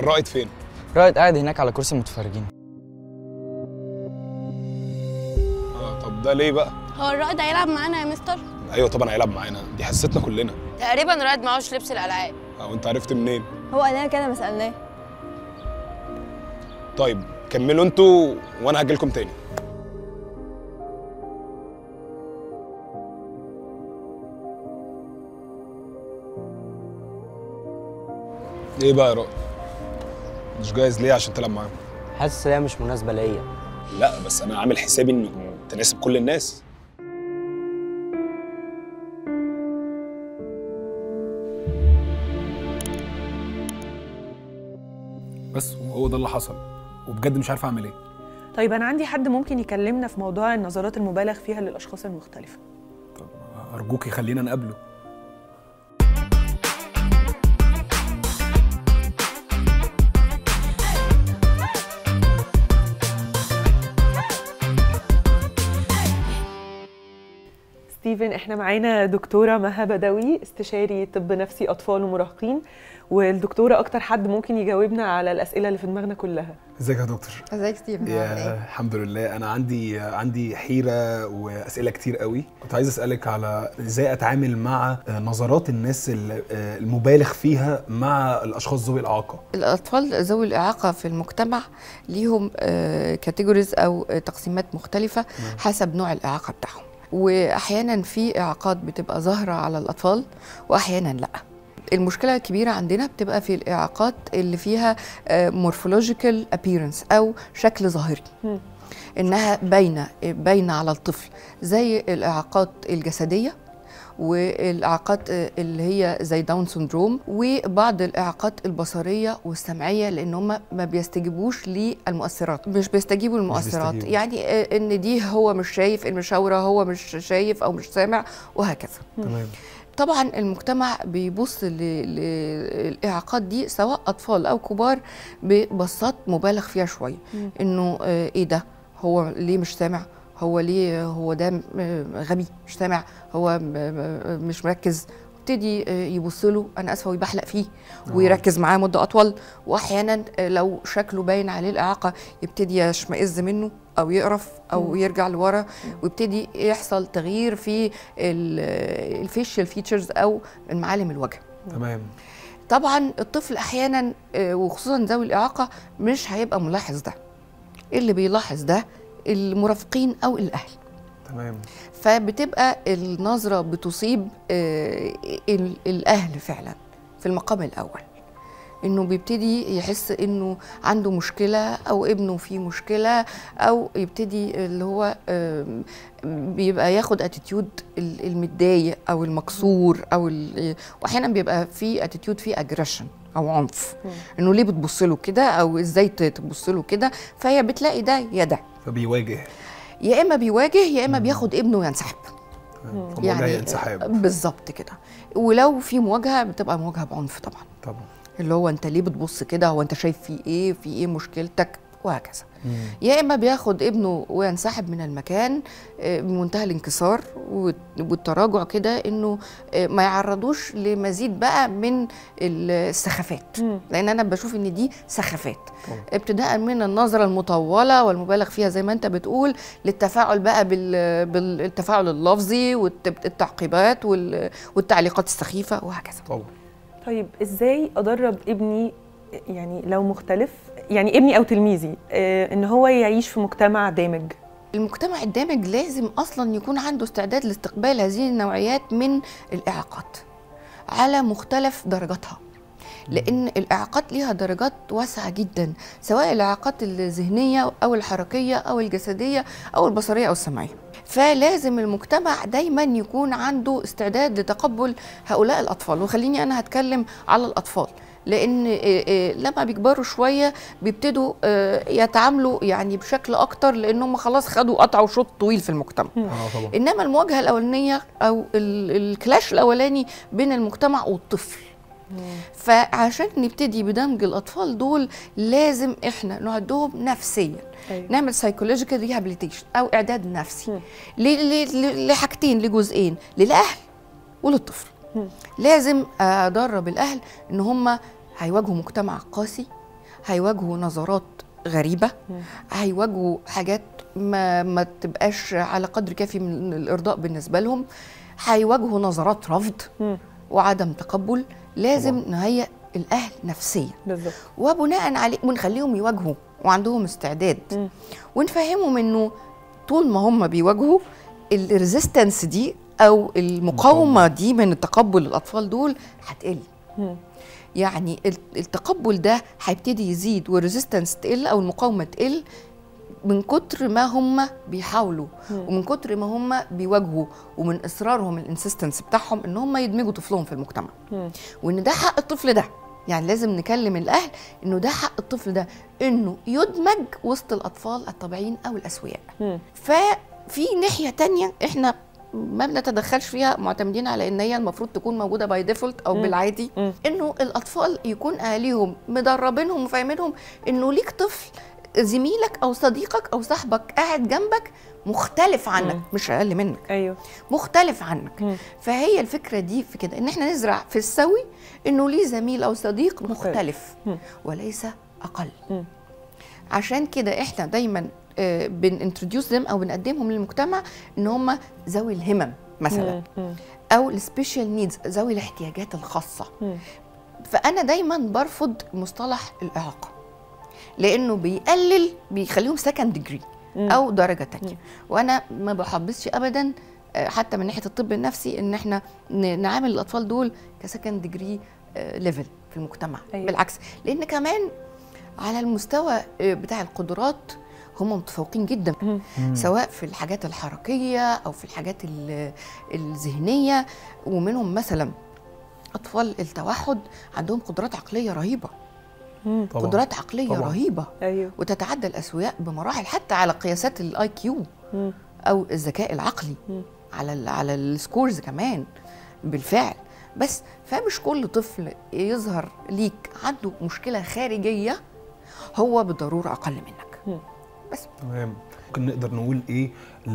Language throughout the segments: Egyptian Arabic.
الرائد فين رائد قاعد هناك على كرسي المتفرجين اه طب ده ليه بقى هو الرائد هيلعب معانا يا مستر ايوه طبعا هيلعب معانا دي حصتنا كلنا تقريبا رائد معهوش لبس الالعاب اه وانت عرفت منين هو قال لنا كده ما سالناه طيب كملوا انتوا وانا هجيلكم تاني ايه بقى يا رائد مش جاهز ليه عشان تلعب معاهم حاسس ان هي مش مناسبه ليا لا بس انا عامل حسابي انه تناسب كل الناس بس هو ده اللي حصل وبجد مش عارف اعمل ايه طيب انا عندي حد ممكن يكلمنا في موضوع النظرات المبالغ فيها للاشخاص المختلفه ارجوكي خلينا نقابله ستيفن احنا معانا دكتوره مها بدوي استشاري طب نفسي اطفال ومراهقين والدكتوره اكتر حد ممكن يجاوبنا على الاسئله اللي في دماغنا كلها ازيك يا دكتور ازيك ستيفن عامل يا ايه؟ الحمد لله انا عندي عندي حيره واسئله كتير قوي كنت عايز اسالك على ازاي اتعامل مع نظرات الناس ال- المبالغ فيها مع الاشخاص ذوي الاعاقه الاطفال ذوي الاعاقه في المجتمع ليهم كاتيجوريز او آه، تقسيمات مختلفه حسب نوع الاعاقه بتاعهم واحيانا في اعاقات بتبقى ظاهره على الاطفال واحيانا لا المشكله الكبيره عندنا بتبقى في الاعاقات اللي فيها مورفولوجيكال ابييرنس او شكل ظاهري مم. انها باينه باينه على الطفل زي الاعاقات الجسديه والاعاقات اللي هي زي داون سندروم وبعض الاعاقات البصريه والسمعيه لان هم ما بيستجيبوش للمؤثرات مش بيستجيبوا للمؤثرات بيستجيبوا. يعني آه، ان دي هو مش شايف المشاوره هو مش شايف او مش سامع وهكذا تمام طبعا المجتمع بيبص ل- للاعاقات دي سواء اطفال او كبار ببصات مبالغ فيها شويه مم. انه آه، ايه ده هو ليه مش سامع هو ليه هو ده م- غبي مش سامع هو م- م- مش مركز يبتدي آه، يبص له انا اسفه ويبحلق فيه ويركز معاه مده اطول واحيانا آه، لو شكله باين عليه الاعاقه يبتدي يشمئز منه او يقرف او مم. يرجع لورا ويبتدي يحصل تغيير في الفيشل فيتشرز او معالم الوجه تمام طبعا الطفل احيانا آه، وخصوصا ذوي الاعاقه مش هيبقى ملاحظ ده اللي بيلاحظ ده المرافقين او الاهل تمام فبتبقى النظره بتصيب آه، ال- الاهل فعلا في المقام الاول انه بيبتدي يحس انه عنده مشكله او ابنه فيه مشكله او يبتدي اللي هو آم، بيبقى ياخد اتيتيود المتضايق او المكسور او ال- واحيانا بيبقى في اتيتيود فيه اجريشن او عنف مم. انه ليه بتبص له كده او ازاي ت- تبص له كده فهي بتلاقي ده يا ده فبيواجه يا اما بيواجه يا اما بياخد ابنه وينسحب تمام. فمواجهه انسحاب بالظبط كده ولو في مواجهه بتبقى مواجهه بعنف طبعا طبعا اللي هو انت ليه بتبص كده هو انت شايف في ايه في ايه مشكلتك وهكذا مم. يا اما بياخد ابنه وينسحب من المكان آه، بمنتهى الانكسار والت- والتراجع كده انه آه، ما يعرضوش لمزيد بقى من السخافات مم. لان انا بشوف ان دي سخافات طبعا. ابتداء من النظره المطوله والمبالغ فيها زي ما انت بتقول للتفاعل بقى بال- بالتفاعل اللفظي والتعقيبات وال- والتعليقات السخيفه وهكذا طبعا طيب ازاي ادرب ابني يعني لو مختلف يعني ابني او تلميذي آه، ان هو يعيش في مجتمع دامج المجتمع الدامج لازم اصلا يكون عنده استعداد لاستقبال هذه النوعيات من الاعاقات على مختلف درجاتها لان الاعاقات ليها درجات واسعه جدا سواء الاعاقات الذهنيه او الحركيه او الجسديه او البصريه او السمعيه فلازم المجتمع دايما يكون عنده استعداد لتقبل هؤلاء الاطفال وخليني انا هتكلم على الاطفال لان آه، آه، لما بيكبروا شويه بيبتدوا آه، يتعاملوا يعني بشكل اكتر لانهم خلاص خدوا قطعوا شوط طويل في المجتمع اه طبعا انما المواجهه الاولانيه او ال- الكلاش الاولاني بين المجتمع والطفل فعشان نبتدي بدمج الاطفال دول لازم احنا نعدهم نفسيا أيوة. نعمل سايكولوجيكال ريهابيليتيشن او اعداد نفسي مم. ل- ل- ل- لحاجتين لجزئين للاهل وللطفل مم. لازم ادرب الاهل ان هم هيواجهوا مجتمع قاسي هيواجهوا نظرات غريبه هيواجهوا حاجات ما ما تبقاش على قدر كافي من الارضاء بالنسبه لهم هيواجهوا نظرات رفض مم. وعدم تقبل لازم نهيئ الاهل نفسيا بالظبط وبناء عليه ونخليهم يواجهوا وعندهم استعداد مم. ونفهمهم انه طول ما هم بيواجهوا الريزيستنس دي او المقاومه دي من تقبل الاطفال دول هتقل مم. يعني الت- التقبل ده هيبتدي يزيد والريزيستنس تقل او المقاومه تقل من كتر ما هم بيحاولوا ومن كتر ما هم بيواجهوا ومن اصرارهم الانسيستنس بتاعهم ان هم يدمجوا طفلهم في المجتمع مم. وان ده حق الطفل ده يعني لازم نكلم الاهل انه ده حق الطفل ده انه يدمج وسط الاطفال الطبيعيين او الاسوياء مم. ففي ناحيه تانية احنا ما بنتدخلش فيها معتمدين على ان هي المفروض تكون موجوده باي ديفولت او مم. بالعادي مم. انه الاطفال يكون اهاليهم مدربينهم وفاهمينهم انه ليك طفل زميلك او صديقك او صاحبك قاعد جنبك مختلف عنك مم. مش اقل منك ايوه مختلف عنك مم. فهي الفكره دي في كده ان احنا نزرع في السوي انه ليه زميل او صديق مختلف. مختلف مم. وليس اقل مم. عشان كده احنا دايما بننتروديوس them او بنقدمهم للمجتمع ان هم ذوي الهمم مثلا مم. او السبيشال نيدز ذوي الاحتياجات الخاصه مم. فانا دايما برفض مصطلح الاعاقه لانه بيقلل بيخليهم سكند ديجري مم. او درجه تانية وانا ما بحبسش ابدا آه، حتى من ناحيه الطب النفسي ان احنا ن- نعامل الاطفال دول كسكند ديجري ليفل في المجتمع أيوة. أيوة. بالعكس لان كمان على المستوى آه، بتاع القدرات هم متفوقين جدا مم. سواء في الحاجات الحركيه او في الحاجات ال- الذهنيه ومنهم مثلا اطفال التوحد عندهم قدرات عقليه رهيبه مم. طبعا قدرات عقليه طبعاً. رهيبه ايوه وتتعدى الاسوياء بمراحل حتى على قياسات الاي كيو مم. او الذكاء العقلي مم. على ال على السكورز كمان بالفعل بس فمش كل طفل يظهر ليك عنده مشكله خارجيه هو بالضروره اقل منك تمام ممكن نقدر نقول ايه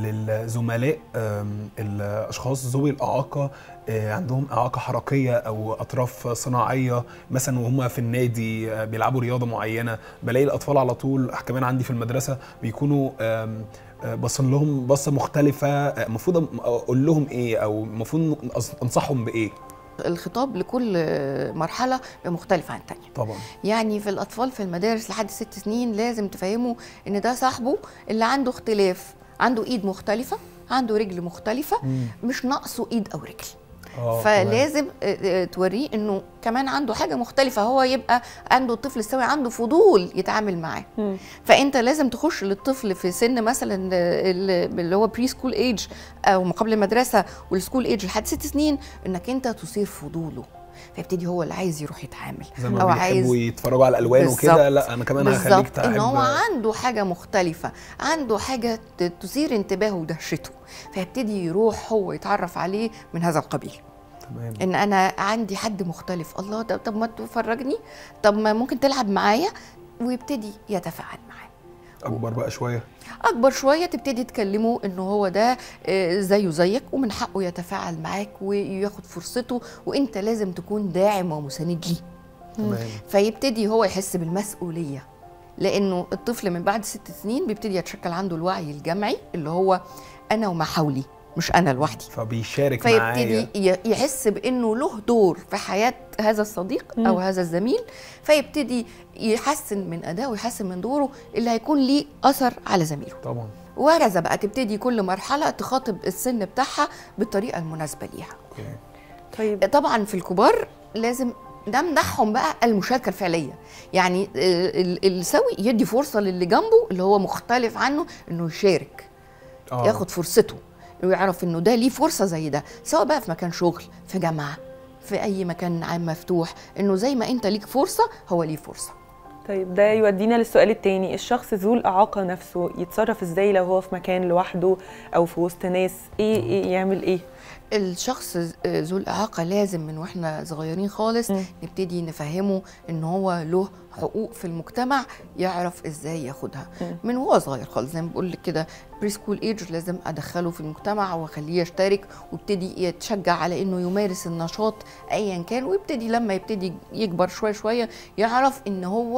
للزملاء آم، الاشخاص ذوي الاعاقه آه، عندهم اعاقه حركيه او اطراف صناعيه مثلا وهم في النادي آه، بيلعبوا رياضه معينه بلاقي الاطفال على طول كمان عندي في المدرسه بيكونوا آم، آه، باصين لهم بصه مختلفه آه، المفروض أم- اقول لهم ايه او المفروض أنص- انصحهم بايه الخطاب لكل مرحله مختلف عن الثانيه طبعا يعني في الاطفال في المدارس لحد ست سنين لازم تفهموا ان ده صاحبه اللي عنده اختلاف عنده ايد مختلفه عنده رجل مختلفه مش ناقصه ايد او رجل آه، تمام. فلازم آه، آه، توريه انه كمان عنده حاجه مختلفه هو يبقى عنده الطفل السوي عنده فضول يتعامل معاه مم. فانت لازم تخش للطفل في سن مثلا آه، ال- اللي هو بري سكول ايج او ما قبل المدرسه والسكول ايج لحد ست سنين انك انت تثير فضوله فيبتدي هو اللي عايز يروح يتعامل زي ما او بيحبوا عايز يتفرجوا على الالوان وكده بالظبط. لا انا كمان هخليك بالظبط تحب ان هو عنده حاجه مختلفه عنده حاجه ت- تثير انتباهه ودهشته فيبتدي يروح هو يتعرف عليه من هذا القبيل تمام ان انا عندي حد مختلف الله طب, طب ما تفرجني طب ما ممكن تلعب معايا ويبتدي يتفاعل معاه اكبر بقى شويه اكبر شويه تبتدي تكلمه انه هو ده آه، زيه زيك ومن حقه يتفاعل معاك وياخد فرصته وانت لازم تكون داعم ومساند ليه تمام فيبتدي هو يحس بالمسؤوليه لانه الطفل من بعد ست سنين بيبتدي يتشكل عنده الوعي الجمعي اللي هو انا وما حولي مش انا لوحدي فبيشارك فيبتدي معايا ي- يحس بانه له دور في حياه هذا الصديق او هذا الزميل فيبتدي يحسن من ادائه ويحسن من دوره اللي هيكون ليه اثر على زميله طبعا وهكذا بقى تبتدي كل مرحله تخاطب السن بتاعها بالطريقه المناسبه ليها اوكي طيب طبعا في الكبار لازم نمنحهم بقى المشاركه الفعليه يعني آه، ال- السوي يدي فرصه للي جنبه اللي هو مختلف عنه انه يشارك آه. ياخد فرصته ويعرف انه ده ليه فرصه زي ده سواء بقى في مكان شغل في جامعه في اي مكان عام مفتوح انه زي ما انت ليك فرصه هو ليه فرصه طيب ده يودينا للسؤال التاني الشخص ذو الإعاقة نفسه يتصرف ازاي لو هو في مكان لوحده أو في وسط ناس ايه, إيه يعمل ايه؟ الشخص ذو الإعاقة لازم من واحنا صغيرين خالص مم. نبتدي نفهمه ان هو له حقوق في المجتمع يعرف ازاي ياخدها مم. من هو صغير خالص زي ما بقول لك كده بري سكول ايج لازم ادخله في المجتمع واخليه يشترك ويبتدي يتشجع على انه يمارس النشاط ايا كان ويبتدي لما يبتدي يكبر شويه شويه يعرف ان هو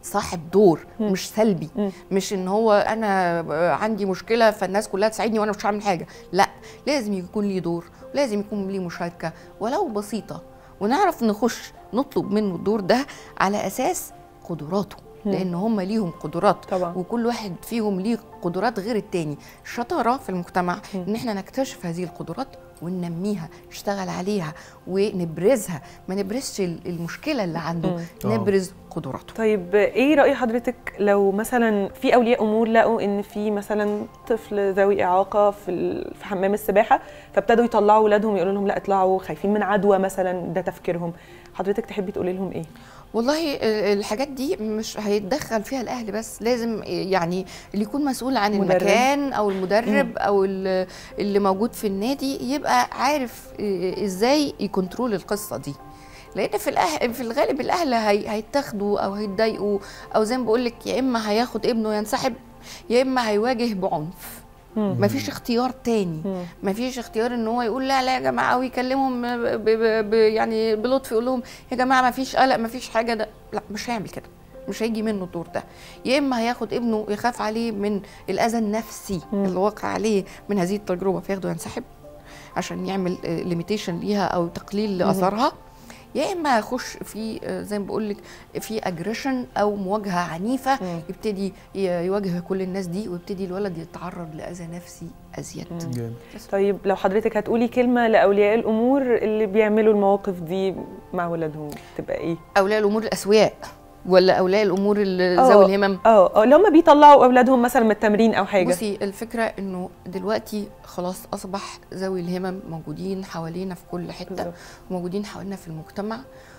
صاحب دور مم. مش سلبي مم. مش ان هو انا عندي مشكله فالناس كلها تساعدني وانا مش هعمل حاجه لا لازم يكون ليه دور لازم يكون ليه مشاركه ولو بسيطه ونعرف نخش نطلب منه الدور ده على اساس قدراته مم. لان هم ليهم قدرات طبعا وكل واحد فيهم ليه قدرات غير التاني الشطاره في المجتمع مم. ان احنا نكتشف هذه القدرات وننميها نشتغل عليها ونبرزها ما نبرزش ال- المشكله اللي عنده مم. آه. نبرز قدراته طيب ايه رأي حضرتك لو مثلا في اولياء امور لقوا ان في مثلا طفل ذوي اعاقه في ال- في حمام السباحه فابتدوا يطلعوا اولادهم يقولوا لهم لا اطلعوا خايفين من عدوى مثلا ده تفكيرهم حضرتك تحبي تقولي لهم ايه والله ال- الحاجات دي مش هيتدخل فيها الاهل بس لازم يعني اللي يكون مسؤول عن مدرب. المكان او المدرب او ال- اللي موجود في النادي يبقى عارف إيه ازاي يكنترول القصه دي لان في الأهل في الغالب الاهل هي هيتاخدوا او هيتضايقوا او زي ما بقول لك يا اما هياخد ابنه ينسحب يا اما هيواجه بعنف مم. مفيش اختيار تاني مم. ما فيش اختيار ان هو يقول لا لا يا جماعه ويكلمهم ب ب ب يعني بلطف يقول لهم يا جماعه ما فيش قلق ما فيش حاجه ده لا مش هيعمل كده مش هيجي منه الدور ده يا اما هياخد ابنه يخاف عليه من الاذى النفسي مم. اللي واقع عليه من هذه التجربه فياخده ينسحب عشان يعمل ليميتيشن ليها او تقليل لاثارها يا اما هيخش في آه، زي ما بقول لك في اجريشن او مواجهه عنيفه مم. يبتدي ي- يواجه كل الناس دي ويبتدي الولد يتعرض لاذى نفسي ازيد مم. جامد. طيب لو حضرتك هتقولي كلمه لاولياء الامور اللي بيعملوا المواقف دي مع ولادهم تبقى ايه اولياء الامور الاسوياء ولا اولياء الامور ال- آه. ذوي الهمم اه اه لو ما بيطلعوا اولادهم مثلا من التمرين او حاجه بصي الفكره انه دلوقتي خلاص اصبح ذوي الهمم موجودين حوالينا في كل حته بالظبط. موجودين حوالينا في المجتمع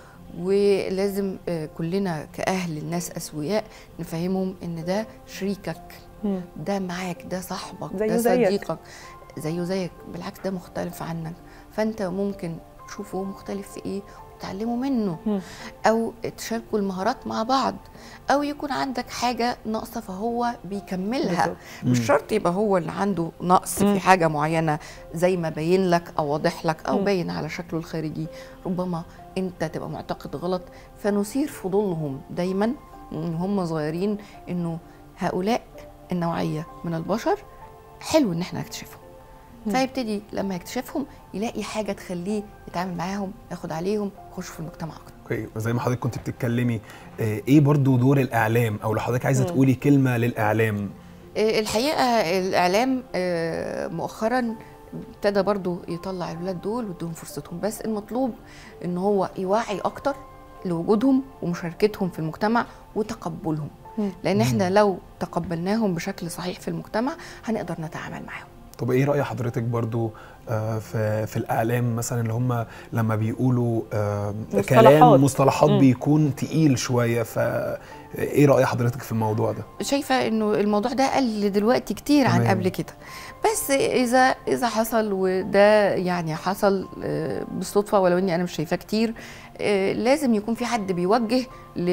ولازم آه، كلنا كاهل الناس اسوياء نفهمهم ان ده شريكك مم. ده معاك ده صاحبك زيه ده زيك. صديقك زيه زيك بالعكس ده مختلف عنك فانت ممكن تشوفه هو مختلف في ايه وتعلموا منه مم. او تشاركوا المهارات مع بعض او يكون عندك حاجه ناقصه فهو بيكملها بالظبط. مش مم. شرط يبقى هو اللي عنده نقص مم. في حاجه معينه زي ما باين لك او واضح لك او مم. باين على شكله الخارجي ربما انت تبقى معتقد غلط فنثير فضولهم دايما من هم صغيرين انه هؤلاء النوعيه من البشر حلو ان احنا نكتشفهم مم. فيبتدي لما يكتشفهم يلاقي حاجه تخليه يتعامل معاهم ياخد عليهم يخش في المجتمع اكتر اوكي زي ما حضرتك كنت بتتكلمي آه، ايه برضو دور الاعلام او لو حضرتك عايزه مم. تقولي كلمه للاعلام آه، الحقيقه الاعلام آه، مؤخرا ابتدى برضو يطلع الولاد دول ويديهم فرصتهم بس المطلوب ان هو يوعي اكتر لوجودهم ومشاركتهم في المجتمع وتقبلهم مم. لان احنا لو تقبلناهم بشكل صحيح في المجتمع هنقدر نتعامل معاهم طب ايه راي حضرتك برضو آه، في في الاعلام مثلا اللي هم لما بيقولوا آه، مصطلحات. كلام مصطلحات مم. بيكون تقيل شويه ف ايه راي حضرتك في الموضوع ده شايفه انه الموضوع ده قل دلوقتي كتير عن تمام. قبل كده بس اذا اذا حصل وده يعني حصل آه، بالصدفه ولو اني انا مش شايفاه كتير آه، لازم يكون في حد بيوجه ل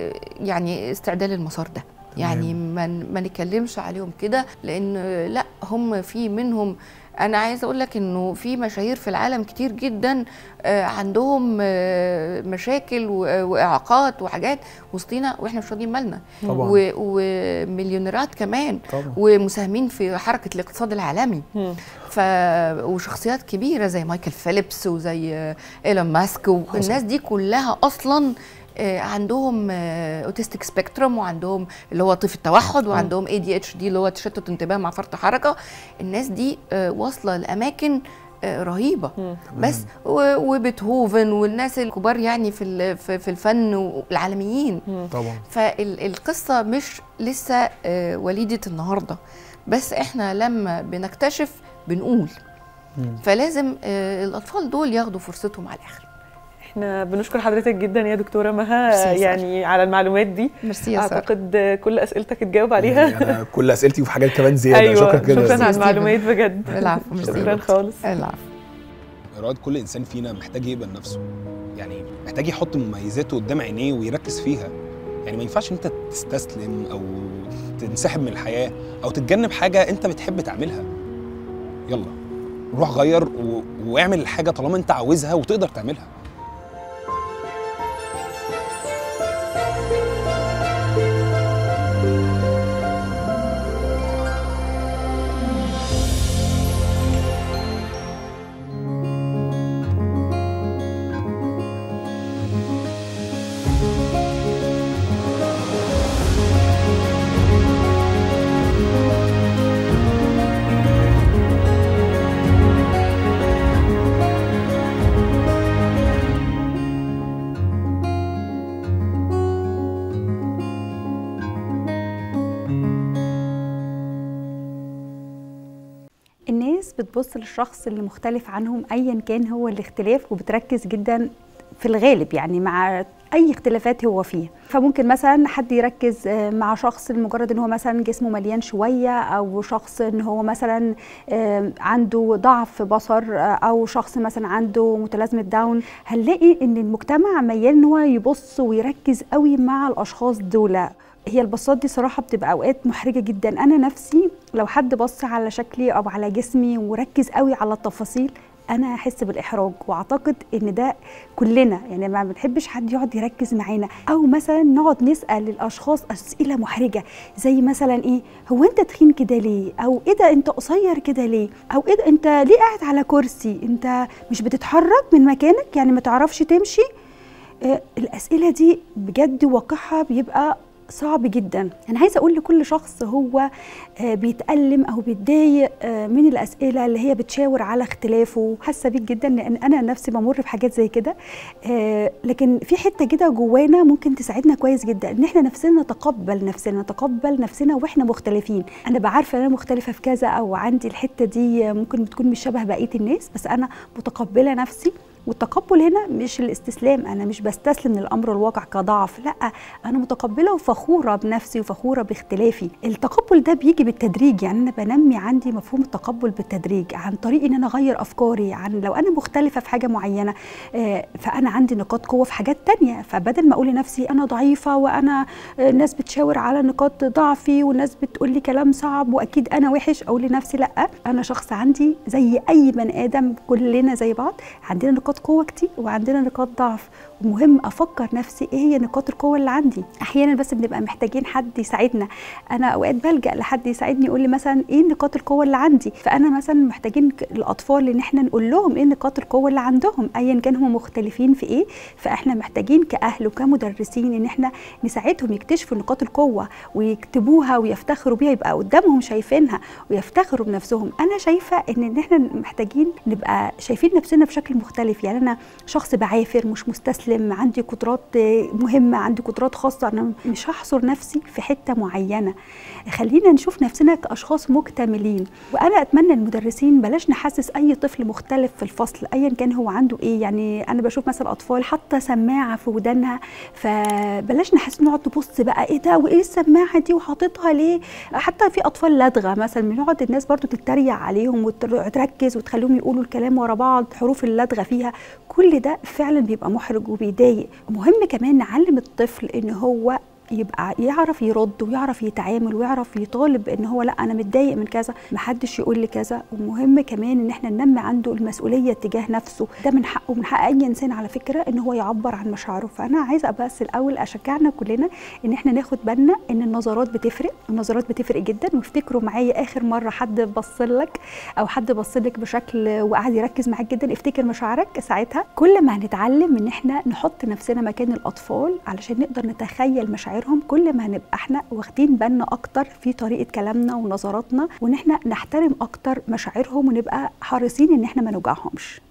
يعني استعدال المسار ده يعني ما ما نتكلمش عليهم كده لان آه، لا هم في منهم انا عايزه اقول لك انه في مشاهير في العالم كتير جدا آه، عندهم آه، مشاكل و- واعاقات وحاجات وسطينا واحنا مش واخدين بالنا طبعا و- ومليونيرات كمان طبعا ومساهمين في حركه الاقتصاد العالمي مم. ف وشخصيات كبيره زي مايكل فيليبس وزي ايلون ماسك والناس دي كلها اصلا آه، عندهم اوتيستيك سبيكتروم وعندهم اللي هو طيف التوحد وعندهم اي دي اتش دي اللي هو تشتت انتباه مع فرط حركه الناس دي آه، واصله لاماكن آه، رهيبه مم. بس و- وبيتهوفن والناس الكبار يعني في ال- في في الفن والعالميين مم. طبعا فالقصة مش لسه آه، وليدة النهاردة بس احنا لما بنكتشف بنقول مم. فلازم آه، الأطفال دول ياخدوا فرصتهم على الآخر احنا بنشكر حضرتك جدا يا دكتوره ميرسي مها يا سارة. يعني على المعلومات دي ميرسي اعتقد كل اسئلتك اتجاوب عليها يعني انا كل اسئلتي وفي حاجات كمان زياده ايوه شكرا كده شكرا على ستيفن. المعلومات بجد العفو ميرسي شكرا خالص العفو إرادة كل إنسان فينا محتاج يقبل نفسه يعني محتاج يحط مميزاته قدام عينيه ويركز فيها يعني ما ينفعش أنت تستسلم أو تنسحب من الحياة أو تتجنب حاجة أنت بتحب تعملها يلا روح غير و... واعمل الحاجة طالما أنت عاوزها وتقدر تعملها بتبص للشخص اللي مختلف عنهم ايا كان هو الاختلاف وبتركز جدا في الغالب يعني مع اي اختلافات هو فيها فممكن مثلا حد يركز آه، مع شخص لمجرد ان هو مثلا جسمه مليان شويه او شخص ان هو مثلا آه، عنده ضعف بصر آه، او شخص مثلا عنده متلازمه داون هنلاقي ان المجتمع ميال ان هو يبص ويركز قوي مع الاشخاص دول هي البصات دي صراحة بتبقى أوقات محرجة جدا أنا نفسي لو حد بص على شكلي أو على جسمي وركز قوي على التفاصيل انا هحس بالاحراج واعتقد ان ده كلنا يعني ما بنحبش حد يقعد يركز معانا او مثلا نقعد نسال الاشخاص اسئله محرجه زي مثلا ايه هو انت تخين كده ليه او ايه ده انت قصير كده ليه او ايه ده انت ليه قاعد على كرسي انت مش بتتحرك من مكانك يعني ما تعرفش تمشي آه الاسئله دي بجد واقعها بيبقى صعب جدا انا عايزه اقول لكل شخص هو آه، بيتالم او بيتضايق آه، من الاسئله اللي هي بتشاور على اختلافه حاسه بيك جدا لان انا نفسي بمر بحاجات زي كده آه، لكن في حته كده جوانا ممكن تساعدنا كويس جدا ان احنا نفسنا نتقبل نفسنا نتقبل نفسنا واحنا مختلفين انا بعرف ان انا مختلفه في كذا او عندي الحته دي ممكن بتكون مش شبه بقيه الناس بس انا متقبله نفسي والتقبل هنا مش الاستسلام انا مش بستسلم للامر الواقع كضعف لا انا متقبله وفخوره بنفسي وفخوره باختلافي التقبل ده بيجي بالتدريج يعني انا بنمي عندي مفهوم التقبل بالتدريج عن طريق ان انا اغير افكاري عن لو انا مختلفه في حاجه معينه آه، فانا عندي نقاط قوه في حاجات تانية فبدل ما اقول لنفسي انا ضعيفه وانا آه، الناس بتشاور على نقاط ضعفي والناس بتقول لي كلام صعب واكيد انا وحش اقول لنفسي لا انا شخص عندي زي اي بني ادم كلنا زي بعض عندنا نقاط قوه كتير وعندنا نقاط ضعف ومهم افكر نفسي ايه هي نقاط القوه اللي عندي احيانا بس بنبقى محتاجين حد يساعدنا انا اوقات بلجا لحد يساعدني يقول لي مثلا ايه نقاط القوه اللي عندي فانا مثلا محتاجين ك- الاطفال ان احنا نقول لهم ايه نقاط القوه اللي عندهم ايا كان هم مختلفين في ايه فاحنا محتاجين كاهل وكمدرسين ان احنا نساعدهم يكتشفوا نقاط القوه ويكتبوها ويفتخروا بيها يبقى قدامهم شايفينها ويفتخروا بنفسهم انا شايفه ان ان احنا محتاجين نبقى شايفين نفسنا بشكل مختلف يعني انا شخص بعافر مش مستسلم عندي قدرات آه، مهمه عندي قدرات خاصه انا مش هحصر نفسي في حته معينه خلينا نشوف نفسنا كاشخاص مكتملين وانا اتمنى المدرسين بلاش نحسس اي طفل مختلف في الفصل ايا كان هو عنده ايه يعني انا بشوف مثلا اطفال حاطه سماعه في ودانها فبلاش نحس نقعد نبص بقى ايه ده وايه السماعه دي وحاططها ليه حتى في اطفال لدغه مثلا بنقعد الناس برضو تتريق عليهم وتركز وتخليهم يقولوا الكلام ورا بعض حروف اللدغه فيها كل ده فعلا بيبقى محرج وبيضايق مهم كمان نعلم الطفل ان هو يبقى يعرف يرد ويعرف يتعامل ويعرف يطالب ان هو لا انا متضايق من كذا محدش يقول لي كذا ومهم كمان ان احنا ننمي عنده المسؤوليه تجاه نفسه ده من حقه من حق اي انسان على فكره ان هو يعبر عن مشاعره فانا عايزه بس الاول اشجعنا كلنا ان احنا ناخد بالنا ان النظرات بتفرق النظرات بتفرق جدا وافتكروا معايا اخر مره حد بص لك او حد بص لك بشكل وقعد يركز معاك جدا افتكر مشاعرك ساعتها كل ما هنتعلم ان احنا نحط نفسنا مكان الاطفال علشان نقدر نتخيل مشاعرهم كل ما هنبقى احنا واخدين بالنا اكتر في طريقه كلامنا ونظراتنا وان احنا نحترم اكتر مشاعرهم ونبقى حريصين ان احنا ما نوجعهمش